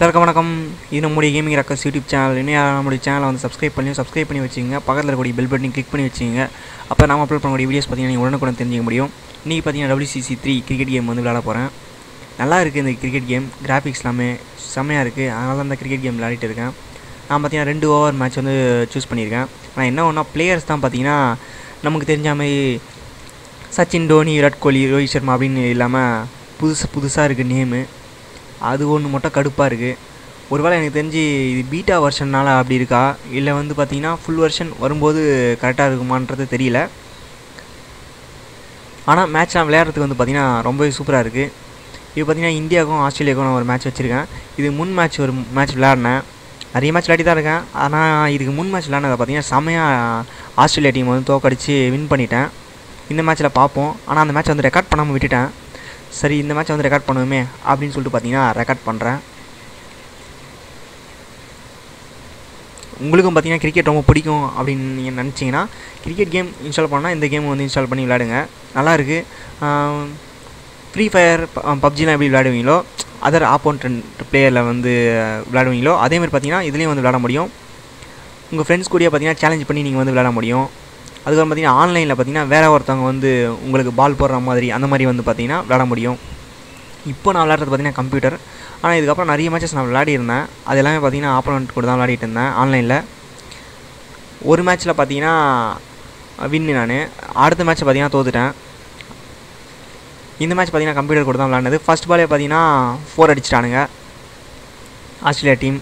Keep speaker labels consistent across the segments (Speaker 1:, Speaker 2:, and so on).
Speaker 1: எல்லாருக்கும் வணக்கம் இது நம்முடைய கேமிங் ரக்கஸ் யூடியூப் சேனல் இன்னும் யாரும் நம்முடைய சேனலை வந்து சப்ஸ்கிரைப் பண்ணி சப்ஸ்கிரைப் பண்ணி வச்சுங்க பக்கத்தில் இருக்கக்கூடிய பெல் பட்டனையும் கிளிக் பண்ணி வச்சுங்க அப்போ நாம அப்லோட் பண்ணக்கூடிய வீடியோஸ் பார்த்தீங்கன்னா நீங்கள் உடனுக்குடன் தெரிஞ்சுக்க முடியும் இன்றைக்கி பார்த்தீங்கன்னா WCC த்ரீ கிரிக்கெட் கேம் வந்து விளையாட போகிறேன் நல்லா இருக்குது இந்த கிரிக்கெட் கேம் கிராஃபிக்ஸ் எல்லாமே செம்மையாக இருக்குது அதனால தான் இந்த கிரிக்கெட் கேம் விளையாடிட்டு இருக்கேன் நான் பார்த்தீங்கன்னா ரெண்டு ஓவர் மேட்ச் வந்து சூஸ் பண்ணியிருக்கேன் ஆனால் என்ன ஒன்றா பிளேயர்ஸ் தான் பார்த்தீங்கன்னா நமக்கு தெரிஞ்ச மாதிரி சச்சின் டோனி விராட் கோலி ரோஹித் சர்மா அப்படின்னு இல்லாமல் புதுசு புதுசாக இருக்குது நேமு அது ஒன்று மட்டும் கடுப்பாக இருக்குது ஒருவேளை எனக்கு தெரிஞ்சு இது பீட்டா வெர்ஷன்னால் அப்படி இருக்கா இல்லை வந்து பார்த்தீங்கன்னா ஃபுல் வெர்ஷன் வரும்போது கரெக்டாக இருக்குமான்றது தெரியல ஆனால் மேட்ச்லாம் விளையாடுறதுக்கு வந்து பார்த்திங்கன்னா ரொம்பவே சூப்பராக இருக்குது இது பார்த்திங்கன்னா இந்தியாவுக்கும் ஆஸ்திரேலியாவுக்கும் நான் ஒரு மேட்ச் வச்சுருக்கேன் இது முன் மேட்ச் ஒரு மேட்ச் விளையாடினேன் நிறைய மேட்ச் விளையாடி தான் இருக்கேன் ஆனால் இதுக்கு முன் மேட்ச் விளையாடினதை பார்த்தீங்கன்னா செமையாக ஆஸ்திரேலியா டீம் வந்து தோக்கடிச்சு வின் பண்ணிட்டேன் இந்த மேட்ச்சில் பார்ப்போம் ஆனால் அந்த மேட்ச் வந்து ரெக்கார்ட் பண்ணாமல் விட்டுட்டேன் சரி இந்த மேட்ச்சை வந்து ரெக்கார்ட் பண்ணுவோமே அப்படின்னு சொல்லிட்டு பார்த்தீங்கன்னா ரெக்கார்ட் பண்ணுறேன் உங்களுக்கும் பார்த்தீங்கன்னா கிரிக்கெட் ரொம்ப பிடிக்கும் அப்படின்னு நீங்கள் நினச்சிங்கன்னா கிரிக்கெட் கேம் இன்ஸ்டால் பண்ணால் இந்த கேம் வந்து இன்ஸ்டால் பண்ணி விளையாடுங்க நல்லா இருக்குது ஃப்ரீ ஃபயர் பப்ஜிலாம் எப்படி விளையாடுவீங்களோ அதர் ஆப்போனண்ட் பிளேயரில் வந்து விளையாடுவீங்களோ அதேமாதிரி பார்த்தீங்கன்னா இதுலேயும் வந்து விளையாட முடியும் உங்கள் ஃப்ரெண்ட்ஸ் கூடயே பார்த்தீங்கன்னா சேலஞ்ச் பண்ணி நீங்கள் வந்து விளையாட முடியும் அதுக்கப்புறம் பார்த்தீங்கன்னா ஆன்லைனில் பார்த்தீங்கன்னா வேறு ஒருத்தவங்க வந்து உங்களுக்கு பால் போடுற மாதிரி அந்த மாதிரி வந்து பார்த்தீங்கன்னா விளையாட முடியும் இப்போ நான் விளையாடுறது பார்த்தீங்கன்னா கம்ப்யூட்டர் ஆனால் இதுக்கப்புறம் நிறைய மேட்சஸ் நான் விளையாடி இருந்தேன் அது எல்லாமே பார்த்தீங்கன்னா ஆப்போனண்ட் கூட தான் விளையாடிட்டு இருந்தேன் ஆன்லைனில் ஒரு மேட்ச்சில் பார்த்தீங்கன்னா வின்னு நான் அடுத்த மேட்ச்சை பார்த்தீங்கன்னா தோத்துட்டேன் இந்த மேட்ச் பார்த்தீங்கன்னா கம்ப்யூட்டர் கூட தான் விளையாடுனது ஃபஸ்ட் பாலே பார்த்தீங்கன்னா ஃபோர் அடிச்சிட்டானுங்க ஆஸ்திரேலியா டீம்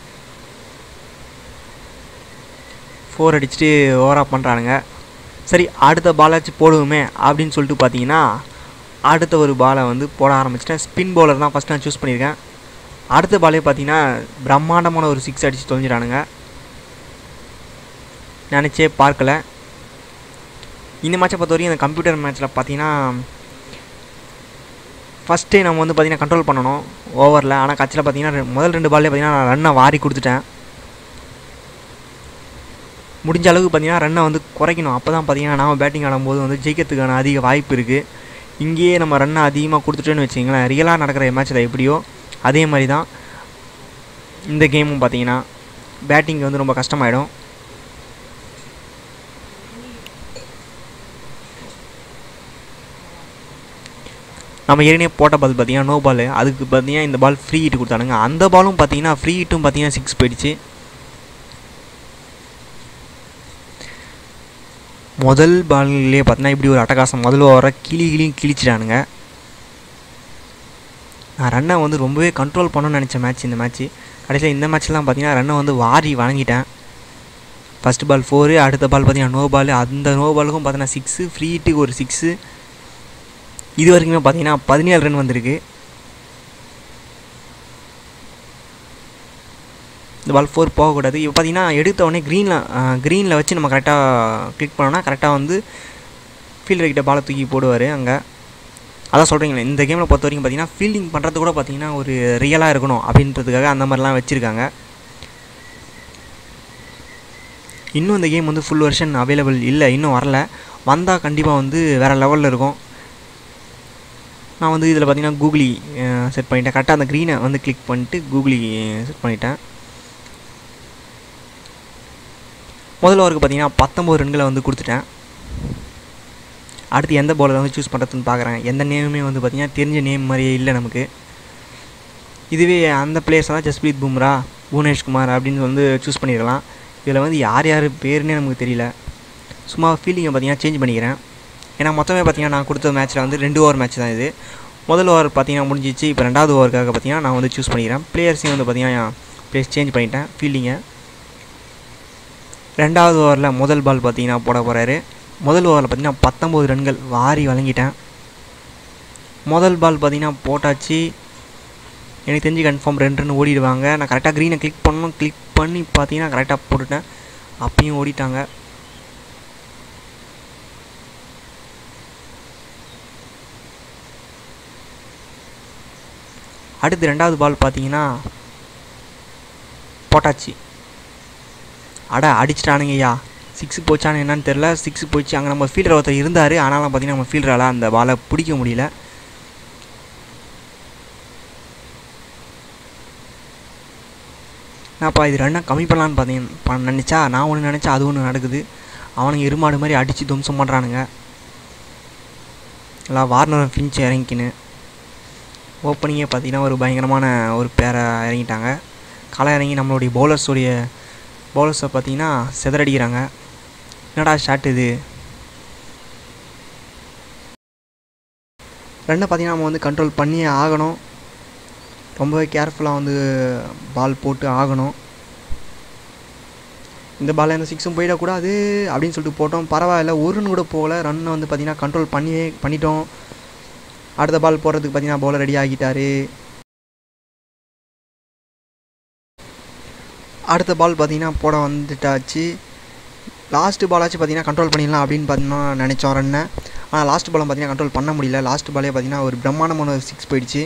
Speaker 1: ஃபோர் அடிச்சுட்டு ஓவராக பண்ணுறானுங்க சரி அடுத்த பாலாச்சும் போடுவோமே அப்படின்னு சொல்லிட்டு பார்த்தீங்கன்னா அடுத்த ஒரு பாலை வந்து போட ஆரம்பிச்சிட்டேன் ஸ்பின் பவுலர் தான் ஃபஸ்ட் நான் சூஸ் பண்ணியிருக்கேன் அடுத்த பாலே பார்த்தீங்கன்னா பிரம்மாண்டமான ஒரு சிக்ஸ் அடித்து தொலைஞ்சிட்டானுங்க நினச்சே பார்க்கல இந்த மேட்சை பொறுத்த வரைக்கும் இந்த கம்ப்யூட்டர் மேட்ச்சில் பார்த்தீங்கன்னா ஃபஸ்ட்டே நம்ம வந்து பார்த்திங்கன்னா கண்ட்ரோல் பண்ணணும் ஓவரில் ஆனால் கட்சியில் பார்த்தீங்கன்னா முதல் ரெண்டு பால்லே பார்த்தீங்கன்னா நான் ரன்னை வாரி கொடுத்துட்டேன் முடிஞ்ச அளவுக்கு பார்த்தீங்கன்னா ரன்னை வந்து குறைக்கணும் அப்போ தான் பார்த்தீங்கன்னா நாம் பேட்டிங் ஆடும்போது வந்து ஜெயிக்கிறதுக்கான அதிக வாய்ப்பு இருக்குது இங்கேயே நம்ம ரன்னை அதிகமாக கொடுத்துட்டோன்னு வச்சிங்களேன் ரியலாக நடக்கிற மேட்ச்சில் எப்படியோ அதே மாதிரி தான் இந்த கேமும் பார்த்தீங்கன்னா பேட்டிங் வந்து ரொம்ப கஷ்டமாயிடும் நம்ம ஏற்கனவே போட்ட பால் பார்த்தீங்கன்னா நோ பால் அதுக்கு பார்த்தீங்கன்னா இந்த பால் ஃப்ரீ ஹிட் கொடுத்தானுங்க அந்த பாலும் பார்த்தீங்கன்னா ஃப்ரீ ஹிட்டும் பார்த்தீங்கன்னா சிக்ஸ் போயிடுச்சு முதல் பால்லே பார்த்தீங்கன்னா இப்படி ஒரு அட்டகாசம் முதல் ஓவரை கிளி கிளியும் கிழிச்சிட்டானுங்க நான் ரன்னை வந்து ரொம்பவே கண்ட்ரோல் பண்ணணும்னு நினச்ச மேட்ச் இந்த மேட்ச்சு கடைசியில் இந்த மேட்ச்லாம் பார்த்தீங்கன்னா ரன்னை வந்து வாரி வணங்கிட்டேன் ஃபஸ்ட் பால் ஃபோரு அடுத்த பால் பார்த்தீங்கன்னா நோ பால் அந்த நோ பாலுக்கும் பார்த்தீங்கன்னா சிக்ஸு ஃப்ரீ ஹிட்டுக்கு ஒரு சிக்ஸு இது வரைக்குமே பார்த்தீங்கன்னா பதினேழு ரன் வந்திருக்கு இந்த பால் ஃபோர் போகக்கூடாது இப்போ பார்த்தீங்கன்னா எடுத்த உடனே க்ரீனில் க்ரீனில் வச்சு நம்ம கரெக்டாக கிளிக் பண்ணோன்னா கரெக்டாக வந்து ஃபீல்டர் கிட்ட பாலை தூக்கி போடுவார் அங்கே அதான் சொல்கிறீங்களே இந்த கேமில் பொறுத்த வரைக்கும் பார்த்தீங்கன்னா ஃபீல்டிங் பண்ணுறது கூட பார்த்தீங்கன்னா ஒரு ரியலாக இருக்கணும் அப்படின்றதுக்காக அந்த மாதிரிலாம் வச்சுருக்காங்க இன்னும் இந்த கேம் வந்து ஃபுல் வெர்ஷன் அவைலபிள் இல்லை இன்னும் வரல வந்தால் கண்டிப்பாக வந்து வேறு லெவலில் இருக்கும் நான் வந்து இதில் பார்த்தீங்கன்னா கூகுளி செட் பண்ணிட்டேன் கரெக்டாக அந்த க்ரீனை வந்து கிளிக் பண்ணிட்டு கூகுளி செட் பண்ணிட்டேன் முதல் ஓவருக்கு பார்த்தீங்கன்னா பத்தொம்பது ரன்களை வந்து கொடுத்துட்டேன் அடுத்து எந்த பவுலரை வந்து சூஸ் பண்ணுறதுன்னு பார்க்குறேன் எந்த நேமுமே வந்து பார்த்திங்கன்னா தெரிஞ்ச நேம் மாதிரியே இல்லை நமக்கு இதுவே அந்த பிளேயர்ஸ் தான் ஜஸ்பிரீத் பும்ரா புவனேஷ்குமார் அப்படின்னு வந்து சூஸ் பண்ணிடலாம் இதில் வந்து யார் யார் பேருன்னே நமக்கு தெரியல சும்மா ஃபீலிங்கை பார்த்தீங்கன்னா சேஞ்ச் பண்ணிக்கிறேன் ஏன்னா மொத்தமே பார்த்தீங்கன்னா நான் கொடுத்த மேட்ச்சில் வந்து ரெண்டு ஓவர் மேட்ச் தான் இது முதல் ஓவர் பார்த்தீங்கன்னா முடிஞ்சிச்சு இப்போ ரெண்டாவது ஓவருக்காக பார்த்தீங்கன்னா நான் வந்து சூஸ் பண்ணிக்கிறேன் பிளேயர்ஸையும் வந்து பார்த்தீங்கன்னா பிளேஸ் சேஞ்ச் பண்ணிட்டேன் ஃபீல்டிங்கை ரெண்டாவது ஓவரில் முதல் பால் பார்த்தீங்கன்னா போட போகிறாரு முதல் ஓவரில் பார்த்தீங்கன்னா பத்தொம்போது ரன்கள் வாரி வழங்கிட்டேன் முதல் பால் பார்த்தீங்கன்னா போட்டாச்சு எனக்கு தெரிஞ்சு கன்ஃபார்ம் ரெண்டு ரன் ஓடிடுவாங்க நான் கரெக்டாக க்ரீனை கிளிக் பண்ணணும் கிளிக் பண்ணி பார்த்தீங்கன்னா கரெக்டாக போட்டுட்டேன் அப்பயும் ஓடிட்டாங்க அடுத்து ரெண்டாவது பால் பார்த்தீங்கன்னா போட்டாச்சு அட அடிச்சிட்டானுங்கய்யா சிக்ஸ் போச்சானு என்னன்னு தெரில சிக்ஸ் போச்சு அங்கே நம்ம ஃபீல்டர் ஒருத்தர் இருந்தார் ஆனாலும் பார்த்தீங்கன்னா நம்ம ஃபீல்டரால் அந்த பாலை பிடிக்க முடியல என்னப்பா இது ரன்னை கம்மி பண்ணலான்னு பார்த்தீங்க ப- நினச்சா நான் ஒன்று நினச்சா அது ஒன்று நடக்குது அவனுங்க எருமாடு மாதிரி அடித்து துவம்சம் பண்ணுறானுங்க எல்லாம் வார்னர் ஃபின்ச் இறங்கிக்கின்னு ஓப்பனிங்கே பார்த்தீங்கன்னா ஒரு பயங்கரமான ஒரு பேரை இறங்கிட்டாங்க களை இறங்கி நம்மளுடைய பவுலர்ஸுடைய பவுலர்ஸை பார்த்தீங்கன்னா செதறடிக்கிறாங்க என்னடா ஷாட் இது ரன்னை பார்த்தீங்கன்னா நம்ம வந்து கண்ட்ரோல் பண்ணியே ஆகணும் ரொம்பவே கேர்ஃபுல்லாக வந்து பால் போட்டு ஆகணும் இந்த பால் எந்த சிக்ஸும் போயிடக்கூடாது அப்படின்னு சொல்லிட்டு போட்டோம் பரவாயில்ல ஒருன்னு கூட போகல ரன்னை வந்து பார்த்தீங்கன்னா கண்ட்ரோல் பண்ணியே பண்ணிட்டோம் அடுத்த பால் போடுறதுக்கு பார்த்தீங்கன்னா பவுலர் ரெடி ஆகிட்டாரு அடுத்த பால் பார்த்தீங்கன்னா போட வந்துட்டாச்சு லாஸ்ட்டு பாலாச்சும் பார்த்தீங்கன்னா கண்ட்ரோல் பண்ணிடலாம் அப்படின்னு பார்த்தீங்கன்னா நினச்சோம் ரன்னை ஆனால் லாஸ்ட் பாலும் பார்த்தீங்கன்னா கண்ட்ரோல் பண்ண முடியல லாஸ்ட் பாலே பார்த்தீங்கன்னா ஒரு பிரம்மாண்டமான ஒரு சிக்ஸ் போயிடுச்சு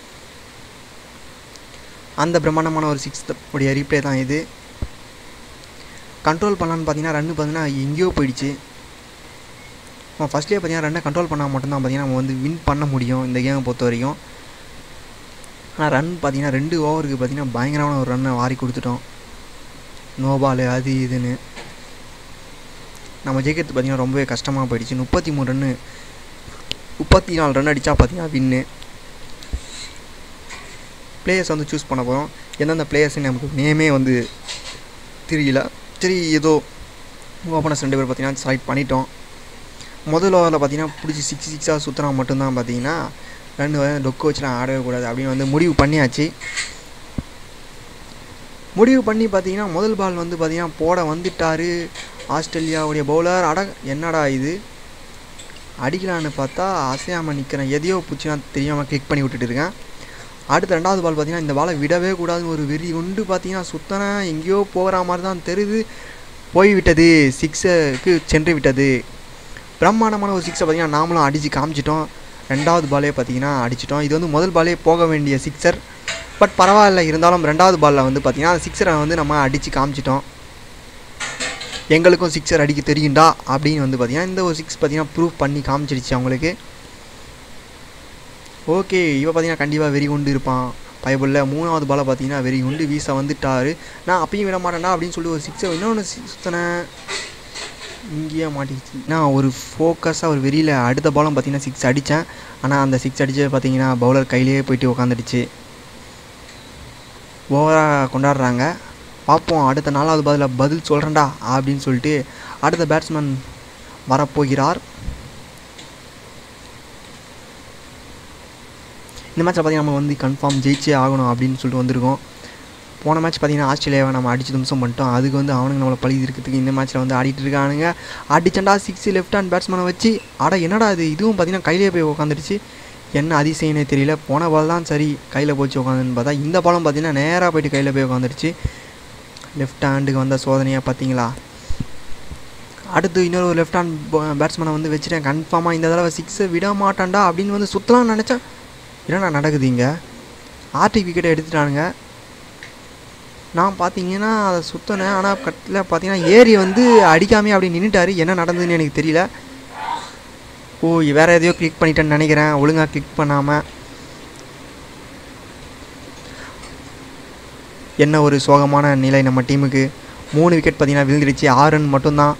Speaker 1: அந்த பிரம்மாண்டமான ஒரு சிக்ஸ் உடைய ரீப்ளே தான் இது கண்ட்ரோல் பண்ணலான்னு பார்த்தீங்கன்னா ரன்னு பார்த்தீங்கன்னா எங்கேயோ போயிடுச்சு நம்ம ஃபஸ்ட்லேயே பார்த்தீங்கன்னா ரன்னை கண்ட்ரோல் பண்ணால் மட்டும்தான் பார்த்தீங்கன்னா நம்ம வந்து வின் பண்ண முடியும் இந்த கேமை பொறுத்த வரைக்கும் ஆனால் ரன் பார்த்தீங்கன்னா ரெண்டு ஓவருக்கு பார்த்தீங்கன்னா பயங்கரமான ஒரு ரன்னை வாரி கொடுத்துட்டோம் நோ பால் அது இதுன்னு நம்ம ஜெயிக்கிறது பார்த்தீங்கன்னா ரொம்பவே கஷ்டமாக போயிடுச்சு முப்பத்தி மூணு ரன்னு முப்பத்தி நாலு ரன் அடித்தா பார்த்தீங்கன்னா வின்னு பிளேயர்ஸ் வந்து சூஸ் பண்ண போகிறோம் எந்தெந்த பிளேயர்ஸ்னு நமக்கு நேமே வந்து தெரியல சரி ஏதோ ஓப்பனர்ஸ் ரெண்டு பேர் பார்த்தீங்கன்னா செலக்ட் பண்ணிட்டோம் முதல் ஓவரில் பார்த்தீங்கன்னா பிடிச்சி சிக்ஸ் சிக்ஸாக சுற்றினா மட்டும்தான் பார்த்தீங்கன்னா ரெண்டு டொக்கு வச்சுலாம் ஆடவே கூடாது அப்படின்னு வந்து முடிவு பண்ணியாச்சு முடிவு பண்ணி பார்த்தீங்கன்னா முதல் பால் வந்து பார்த்தீங்கன்னா போட வந்துட்டார் ஆஸ்திரேலியாவுடைய பவுலர் அட என்னடா இது அடிக்கலான்னு பார்த்தா அசையாமல் நிற்கிறேன் எதையோ பிடிச்சி நான் தெரியாமல் கிளிக் பண்ணி விட்டுட்டு இருக்கேன் அடுத்த ரெண்டாவது பால் பார்த்தீங்கன்னா இந்த பாலை விடவே கூடாதுன்னு ஒரு வெறி கொண்டு பார்த்தீங்கன்னா சுத்தன எங்கேயோ போகிற மாதிரி தான் தெரியுது போய் விட்டது சிக்ஸுக்கு சென்று விட்டது பிரம்மாண்டமான ஒரு சிக்ஸை பார்த்தீங்கன்னா நாமளும் அடித்து காமிச்சிட்டோம் ரெண்டாவது பாலே பார்த்தீங்கன்னா அடிச்சிட்டோம் இது வந்து முதல் பாலே போக வேண்டிய சிக்ஸர் பட் பரவாயில்ல இருந்தாலும் ரெண்டாவது பாலில் வந்து பார்த்தீங்கன்னா அந்த சிக்ஸரை வந்து நம்ம அடித்து காமிச்சிட்டோம் எங்களுக்கும் சிக்ஸர் அடிக்க தெரியும்டா அப்படின்னு வந்து பார்த்தீங்கன்னா இந்த ஒரு சிக்ஸ் பார்த்தீங்கன்னா ப்ரூவ் பண்ணி காமிச்சிடுச்சு அவங்களுக்கு ஓகே இவ பார்த்தீங்கன்னா கண்டிப்பாக வெறி கொண்டு இருப்பான் பயபுள்ள மூணாவது பாலை பார்த்தீங்கன்னா வெறி கொண்டு வீச வந்துட்டார் நான் அப்பயும் விட மாட்டேன்டா அப்படின்னு சொல்லி ஒரு சிக்ஸை இன்னொன்று சுத்தினேன் இங்கேயே மாட்டிக்கிச்சு நான் ஒரு ஃபோக்கஸாக ஒரு வெறியில் அடுத்த பாலும் பார்த்தீங்கன்னா சிக்ஸ் அடித்தேன் ஆனால் அந்த சிக்ஸ் அடித்து பார்த்தீங்கன்னா பவுலர் கையிலேயே போயிட்டு உக்காந்துடுச்சு ஓவராக கொண்டாடுறாங்க பார்ப்போம் அடுத்த நாலாவது பதில் பதில் சொல்கிறேன்டா அப்படின்னு சொல்லிட்டு அடுத்த பேட்ஸ்மேன் வரப்போகிறார் இந்த மேட்ச்சில் பார்த்தீங்கன்னா நம்ம வந்து கன்ஃபார்ம் ஜெயிச்சே ஆகணும் அப்படின்னு சொல்லிட்டு வந்திருக்கோம் போன மேட்ச் பார்த்தீங்கன்னா ஆஸ்திரேலியாவை நம்ம அடிச்சு நிமிஷம் பண்ணிட்டோம் அதுக்கு வந்து அவனுங்க நம்மளை பழி இருக்கிறதுக்கு இந்த மேட்ச்சில் வந்து ஆடிட்டு இருக்கானுங்க அடிச்சண்டா சிக்ஸ் லெஃப்ட் ஹேண்ட் பேட்ஸ்மேனை வச்சு அட என்னடா இது இதுவும் பார்த்தீங்கன்னா கையிலே போய் உட்காந்துருச்சு என்ன அதிசயம்னே தெரியல போன பால் தான் சரி கையில் போச்சு உட்காந்துன்னு பார்த்தா இந்த பாலும் பார்த்தீங்கன்னா நேராக போயிட்டு கையில் போய் உட்காந்துருச்சு லெஃப்ட் ஹேண்டுக்கு வந்த சோதனையாக பார்த்தீங்களா அடுத்து இன்னொரு ஒரு லெஃப்ட் ஹேண்ட் பேட்ஸ்மேனை வந்து வச்சுட்டேன் கன்ஃபார்மாக இந்த தடவை சிக்ஸை விட மாட்டான்டா அப்படின்னு வந்து சுற்றலாம்னு நினச்சேன் என்னடா நடக்குது இங்கே ஆர்டிக் விக்கெட்டை எடுத்துட்டானுங்க நான் பார்த்தீங்கன்னா அதை சுற்றினேன் ஆனால் கட்டில் பார்த்தீங்கன்னா ஏரி வந்து அடிக்காமே அப்படி நின்றுட்டாரு என்ன நடந்ததுன்னு எனக்கு தெரியல ஓ வேறு எதையோ கிளிக் பண்ணிட்டேன்னு நினைக்கிறேன் ஒழுங்காக கிளிக் பண்ணாமல் என்ன ஒரு சோகமான நிலை நம்ம டீமுக்கு மூணு விக்கெட் பார்த்தீங்கன்னா விழுந்துடுச்சு ஆறு ரன் மட்டும்தான்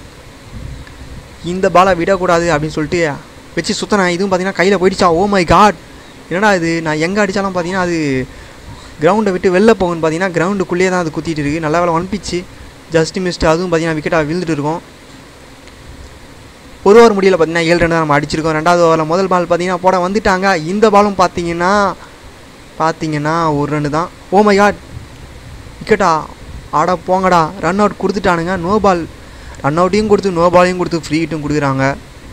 Speaker 1: இந்த பாலை விடக்கூடாது அப்படின்னு சொல்லிட்டு வச்சு சுற்றினேன் இதுவும் பார்த்தீங்கன்னா கையில் போயிடுச்சா ஓ மை காட் என்னடா இது நான் எங்கே அடித்தாலும் பார்த்தீங்கன்னா அது கிரவுண்டை விட்டு வெளில போகும்னு பார்த்தீங்கன்னா கிரவுண்டுக்குள்ளேயே தான் அது குத்திட்டு இருக்குது நல்ல வேலை ஒன் பிச்சு ஜஸ்ட் மிஸ்ட் அதுவும் பார்த்தீங்கன்னா விக்கெட்டாக விழுந்துட்டு இருக்கும் ஒரு ஓவர் முடியல பார்த்தீங்கன்னா ஏழு ரன் தான் நம்ம அடிச்சிருக்கோம் ரெண்டாவது ஓவரில் முதல் பால் பார்த்தீங்கன்னா போட வந்துட்டாங்க இந்த பாலும் பார்த்தீங்கன்னா பார்த்தீங்கன்னா ஒரு ரன் தான் ஓ மை காட் விக்கெட்டா ஆட போங்கடா ரன் அவுட் கொடுத்துட்டானுங்க நோ பால் ரன் அவுட்டையும் கொடுத்து நோ பாலையும் கொடுத்து ஃப்ரீ ஹிட்டும் கொடுக்குறாங்க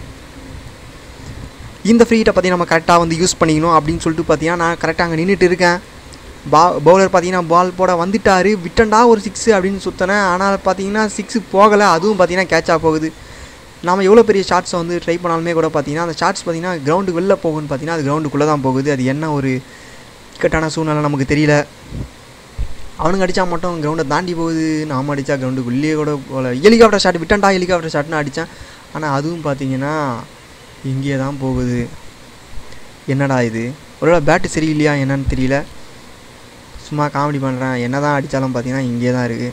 Speaker 1: இந்த ஃப்ரீ ஹிட்டை பற்றி நம்ம கரெக்டாக வந்து யூஸ் பண்ணிக்கணும் அப்படின்னு சொல்லிட்டு பார்த்தீங்கன்னா நான் கரெக்டாக அங்கே நின்றுட்டு இருக்கேன் பா பவுலர் பார்த்தீங்கன்னா பால் போட வந்துட்டார் விட்டண்டா ஒரு சிக்ஸு அப்படின்னு சுற்றினேன் ஆனால் பார்த்தீங்கன்னா சிக்ஸு போகலை அதுவும் பார்த்தீங்கன்னா கேட்சாக போகுது நம்ம எவ்வளோ பெரிய ஷாட்ஸை வந்து ட்ரை பண்ணாலுமே கூட பார்த்தீங்கன்னா அந்த ஷாட்ஸ் பார்த்தீங்கன்னா கிரவுண்டுக்கு வெளில போகும்னு பார்த்தீங்கன்னா அது கிரவுண்டுக்குள்ளே தான் போகுது அது என்ன ஒரு இக்கட்டான சூழ்நிலை நமக்கு தெரியல அவனுங்க அடித்தா மட்டும் கிரவுண்டை தாண்டி போகுது நாம் அடித்தா கிரவுண்டுக்குள்ளேயே கூட போகல ஹெலிகாப்டர் ஷாட் விட்டண்டா ஹெலிகாப்டர் ஷாட்னு அடித்தேன் ஆனால் அதுவும் பார்த்தீங்கன்னா இங்கே தான் போகுது என்னடா இது ஒருவேளை பேட்டு சரியில்லையா என்னன்னு தெரியல சும்மா காமெடி பண்ணுறேன் என்ன தான் அடித்தாலும் பார்த்தீங்கன்னா இங்கே தான் இருக்குது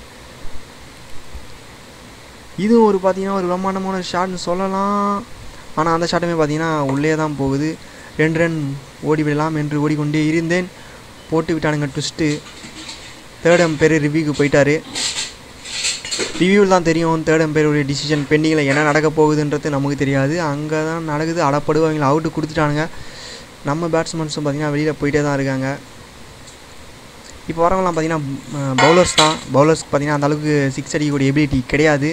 Speaker 1: இதுவும் ஒரு பார்த்தீங்கன்னா ஒரு பிரம்மாண்டமான ஷாட்னு சொல்லலாம் ஆனால் அந்த ஷாட்டுமே பார்த்தீங்கன்னா உள்ளே தான் போகுது ரெண்டு ரன் ஓடிவிடலாம் என்று ஓடிக்கொண்டே இருந்தேன் போட்டு விட்டானுங்க ட்விஸ்ட்டு தேர்ட் எம்பேர் ரிவ்யூக்கு போயிட்டாரு ரிவ்யூவில் தான் தெரியும் தேர்ட் எம்பையருடைய டிசிஷன் பெண்டிங்கில் என்ன நடக்க போகுதுன்றது நமக்கு தெரியாது அங்கே தான் நடக்குது அடப்படுவு அவங்கள அவுட்டு கொடுத்துட்டானுங்க நம்ம பேட்ஸ்மேன்ஸும் பார்த்தீங்கன்னா வெளியில் போயிட்டே தான் இருக்காங்க இப்போ வரவங்களாம் பார்த்தீங்கன்னா பவுலர்ஸ் தான் பவுலர்ஸ்க்கு பார்த்தீங்கன்னா அந்த அளவுக்கு சிக்ஸ் அடிக்கக்கூடிய எபிலிட்டி கிடையாது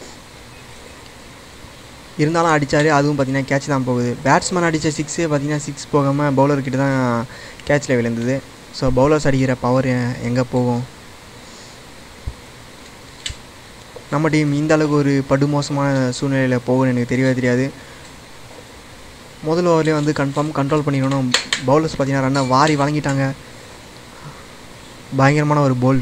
Speaker 1: இருந்தாலும் அடித்தார் அதுவும் பார்த்தீங்கன்னா கேட்ச் தான் போகுது பேட்ஸ்மேன் அடித்த சிக்ஸே பார்த்தீங்கன்னா சிக்ஸ் போகாமல் பவுலர்கிட்ட தான் கேட்சில் விழுந்தது ஸோ பவுலர்ஸ் அடிக்கிற பவர் எங்கே போகும் நம்ம டீம் இந்த அளவுக்கு ஒரு படுமோசமான சூழ்நிலையில் போகும்னு எனக்கு தெரியவே தெரியாது முதல் ஓவர்லேயே வந்து கன்ஃபார்ம் கண்ட்ரோல் பண்ணிடணும் பவுலர்ஸ் பார்த்தீங்கன்னா ரன்னை வாரி வழங்கிட்டாங்க பயங்கரமான ஒரு போல்டு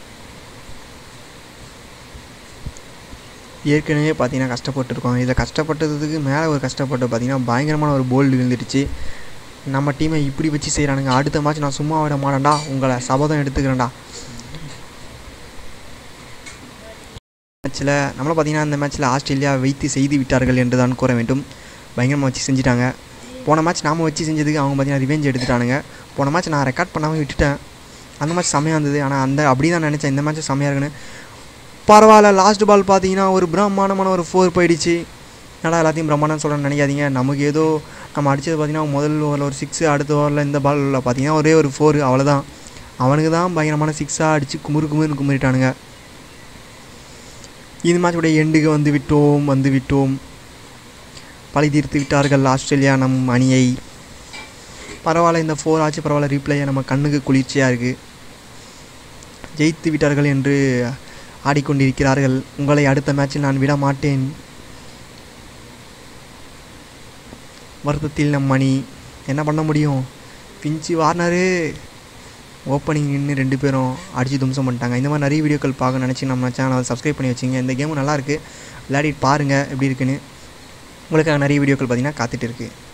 Speaker 1: ஏற்கனவே பார்த்தீங்கன்னா கஷ்டப்பட்டுருக்கோம் இதில் கஷ்டப்பட்டதுக்கு மேலே ஒரு கஷ்டப்பட்டு பார்த்தீங்கன்னா பயங்கரமான ஒரு போல்டு விழுந்துடுச்சு நம்ம டீமை இப்படி வச்சு செய்கிறானுங்க அடுத்த மேட்ச் நான் சும்மா விட மாட்டேன்டா உங்களை சபதம் எடுத்துக்கிறேன்டா மேட்ச்சில் நம்மளை பார்த்தீங்கன்னா இந்த மேட்ச்சில் ஆஸ்திரேலியா வைத்து செய்து விட்டார்கள் என்று தான் கூற வேண்டும் பயங்கரமாக வச்சு செஞ்சுட்டாங்க போன மேட்ச் நாம் வச்சு செஞ்சதுக்கு அவங்க பார்த்தீங்கன்னா ரிவெஞ்ச் எடுத்துட்டானுங்க போன மேட்ச் நான் ரெக்கார்ட் பண்ணாமல் விட்டுட்டேன் அந்த மேட்ச் செம்மையாக இருந்தது ஆனால் அந்த அப்படி தான் நினச்சேன் இந்த மேட்ச் செம்மையாக இருக்குன்னு பரவாயில்ல லாஸ்ட் பால் பார்த்தீங்கன்னா ஒரு பிரம்மாண்டமான ஒரு ஃபோர் போயிடுச்சு என்னடா எல்லாத்தையும் பிரம்மாண்டம் சொல்கிறேன்னு நினைக்காதீங்க நமக்கு ஏதோ நம்ம அடித்தது பார்த்தீங்கன்னா முதல் ஓவரில் ஒரு சிக்ஸு அடுத்த ஓவரில் இந்த பாலில் பார்த்தீங்கன்னா ஒரே ஒரு ஃபோர் அவ்வளோதான் அவனுக்கு தான் பயங்கரமான சிக்ஸாக அடித்து குமுறு குமுறுன்னு குமுறிட்டானுங்க இந்த மேட்சுடைய எண்டுக்கு வந்து விட்டோம் வந்து விட்டோம் பழி தீர்த்து விட்டார்கள் ஆஸ்திரேலியா நம் அணியை பரவாயில்ல இந்த ஃபோர் ஆச்சு பரவாயில்ல ரீப்ளேயை நம்ம கண்ணுக்கு குளிர்ச்சியாக இருக்குது ஜெயித்து விட்டார்கள் என்று ஆடிக்கொண்டிருக்கிறார்கள் உங்களை அடுத்த மேட்சில் நான் விட மாட்டேன் வருத்தத்தில் நம் அணி என்ன பண்ண முடியும் பிஞ்சு வார்னரு ஓப்பனிங் நின்று ரெண்டு பேரும் அடித்து தும்சம் பண்ணிட்டாங்க இந்த மாதிரி நிறைய வீடியோக்கள் பார்க்க நினச்சி நம்ம சேனலை சப்ஸ்கிரைப் பண்ணி வச்சுங்க இந்த கேமும் நல்லாயிருக்கு விளையாடிட்டு பாருங்கள் எப்படி இருக்குன்னு உங்களுக்காக நிறைய வீடியோக்கள் பார்த்தீங்கன்னா காத்துட்டு இருக்குது